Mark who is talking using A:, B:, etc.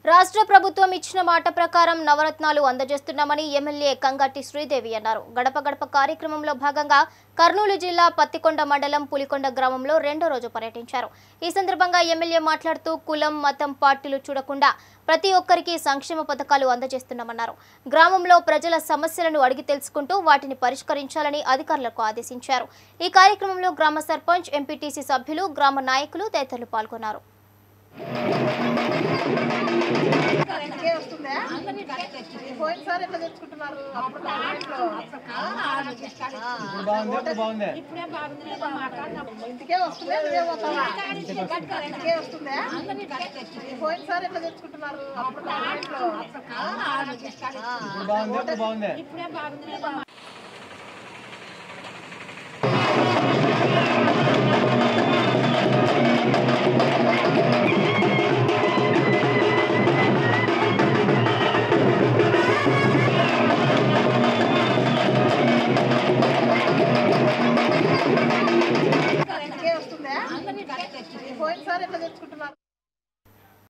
A: రాష్ట్ర ప్రభుత్వం ఇచ్చిన మాట ప్రకారం నవరత్నాలు అందజేస్తున్నామని ఎమ్మెల్యే కంగట్టి శ్రీదేవి అన్నారు గడప గడప కార్యక్రమంలో భాగంగా కర్నూలు జిల్లా పత్తికొండ మండలం పులికొండ గ్రామంలో రెండో రోజు పర్యటించారు ఈ సందర్భంగా ఎమ్మెల్యే మాట్లాడుతూ కులం మతం పార్టీలు చూడకుండా ప్రతి ఒక్కరికి సంక్షేమ పథకాలు అందజేస్తున్నామన్నారు గ్రామంలో ప్రజల సమస్యలను అడిగి తెలుసుకుంటూ వాటిని పరిష్కరించాలని అధికారులకు ఆదేశించారు ఈ కార్యక్రమంలో గ్రామ సర్పంచ్ ఎంపీటీసీ సభ్యులు గ్రామ నాయకులు తదితరులు పాల్గొన్నారు
B: ఇంటికే వస్తుందా పోయినసారి ఎట్లా తెచ్చుకుంటున్నారు అప్పుడు గవర్నమెంట్లో.
C: బాగుంది
B: ఇంటికే వస్తుందా నువ్వే పోతావా ఇంటికే వస్తుందా పోయినసారి ఎట్లా తెచ్చుకుంటున్నారు అప్పుడు గవర్నమెంట్లో.
C: బాగుంది బాగుంది
B: ఇంటికే వస్తుందా పోయినసారి ఎట్లా తెచ్చుకుంటున్నారు